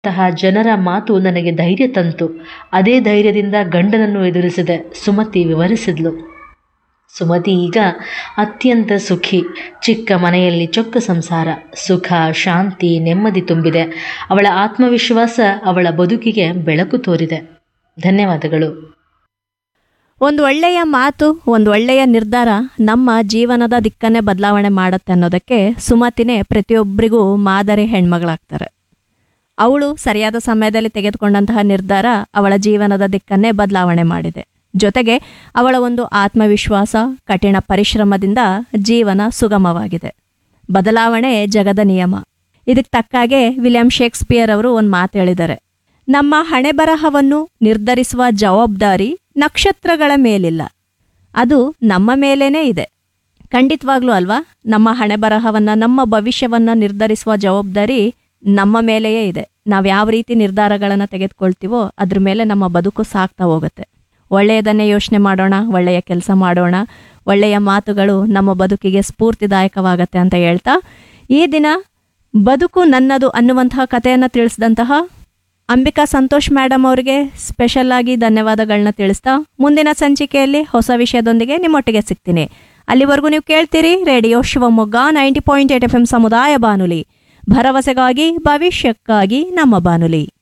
ತಹ ಜನರ ಮಾತು ನನಗೆ ಧೈರ್ಯ ತಂತು ಅದೇ ಧೈರ್ಯದಿಂದ ಗಂಡನನ್ನು ಎದುರಿಸಿದೆ ಸುಮತಿ ವಿವರಿಸಿದ್ಲು ಸುಮತಿ ಈಗ ಅತ್ಯಂತ ಸುಖಿ ಚಿಕ್ಕ ಮನೆಯಲ್ಲಿ ಚೊಕ್ಕ ಸಂಸಾರ ಸುಖ ಶಾಂತಿ ನೆಮ್ಮದಿ ತುಂಬಿದೆ ಅವಳ ಆತ್ಮವಿಶ್ವಾಸ ಅವಳ ಬದುಕಿಗೆ ಬೆಳಕು ತೋರಿದೆ ಧನ್ಯವಾದಗಳು ಒಂದು ಒಳ್ಳೆಯ ಮಾತು ಒಂದು ಒಳ್ಳೆಯ ನಿರ್ಧಾರ ನಮ್ಮ ಜೀವನದ ದಿಕ್ಕನ್ನೇ ಬದಲಾವಣೆ ಮಾಡುತ್ತೆ ಅನ್ನೋದಕ್ಕೆ ಸುಮತಿನೇ ಪ್ರತಿಯೊಬ್ಬರಿಗೂ ಮಾದರಿ ಹೆಣ್ಮಗಳಾಗ್ತಾರೆ ಅವಳು ಸರಿಯಾದ ಸಮಯದಲ್ಲಿ ತೆಗೆದುಕೊಂಡಂತಹ ನಿರ್ಧಾರ ಅವಳ ಜೀವನದ ದಿಕ್ಕನ್ನೇ ಬದಲಾವಣೆ ಮಾಡಿದೆ ಜೊತೆಗೆ ಅವಳ ಒಂದು ಆತ್ಮವಿಶ್ವಾಸ ಕಠಿಣ ಪರಿಶ್ರಮದಿಂದ ಜೀವನ ಸುಗಮವಾಗಿದೆ ಬದಲಾವಣೆ ಜಗದ ನಿಯಮ ಇದಕ್ಕೆ ತಕ್ಕಾಗೆ ವಿಲಿಯಂ ಶೇಕ್ಸ್ಪಿಯರ್ ಅವರು ಒಂದು ಮಾತು ಹೇಳಿದ್ದಾರೆ ನಮ್ಮ ಹಣೆ ಬರಹವನ್ನು ನಿರ್ಧರಿಸುವ ಜವಾಬ್ದಾರಿ ನಕ್ಷತ್ರಗಳ ಮೇಲಿಲ್ಲ ಅದು ನಮ್ಮ ಮೇಲೇನೇ ಇದೆ ಖಂಡಿತವಾಗ್ಲೂ ಅಲ್ವಾ ನಮ್ಮ ಹಣೆ ಬರಹವನ್ನ ನಮ್ಮ ಭವಿಷ್ಯವನ್ನ ನಿರ್ಧರಿಸುವ ಜವಾಬ್ದಾರಿ ನಮ್ಮ ಮೇಲೆಯೇ ಇದೆ ನಾವು ಯಾವ ರೀತಿ ನಿರ್ಧಾರಗಳನ್ನು ತೆಗೆದುಕೊಳ್ತೀವೋ ಅದ್ರ ಮೇಲೆ ನಮ್ಮ ಬದುಕು ಸಾಗ್ತಾ ಹೋಗುತ್ತೆ ಒಳ್ಳೆಯದನ್ನೇ ಯೋಚನೆ ಮಾಡೋಣ ಒಳ್ಳೆಯ ಕೆಲಸ ಮಾಡೋಣ ಒಳ್ಳೆಯ ಮಾತುಗಳು ನಮ್ಮ ಬದುಕಿಗೆ ಸ್ಫೂರ್ತಿದಾಯಕವಾಗತ್ತೆ ಅಂತ ಹೇಳ್ತಾ ಈ ದಿನ ಬದುಕು ನನ್ನದು ಅನ್ನುವಂತಹ ಕಥೆಯನ್ನು ತಿಳಿಸಿದಂತಹ ಅಂಬಿಕಾ ಸಂತೋಷ್ ಮೇಡಮ್ ಅವರಿಗೆ ಸ್ಪೆಷಲ್ ಆಗಿ ಧನ್ಯವಾದಗಳನ್ನ ತಿಳಿಸ್ತಾ ಮುಂದಿನ ಸಂಚಿಕೆಯಲ್ಲಿ ಹೊಸ ವಿಷಯದೊಂದಿಗೆ ನಿಮ್ಮೊಟ್ಟಿಗೆ ಸಿಗ್ತೀನಿ ಅಲ್ಲಿವರೆಗೂ ನೀವು ಕೇಳ್ತೀರಿ radio Shivamogga ninety point eight F M ಸಮುದಾಯ ಬಾನುಲಿ ಭರವಸೆಗಾಗಿ ಭವಿಷ್ಯಕ್ಕಾಗಿ ನಮ್ಮ ಬಾನುಲಿ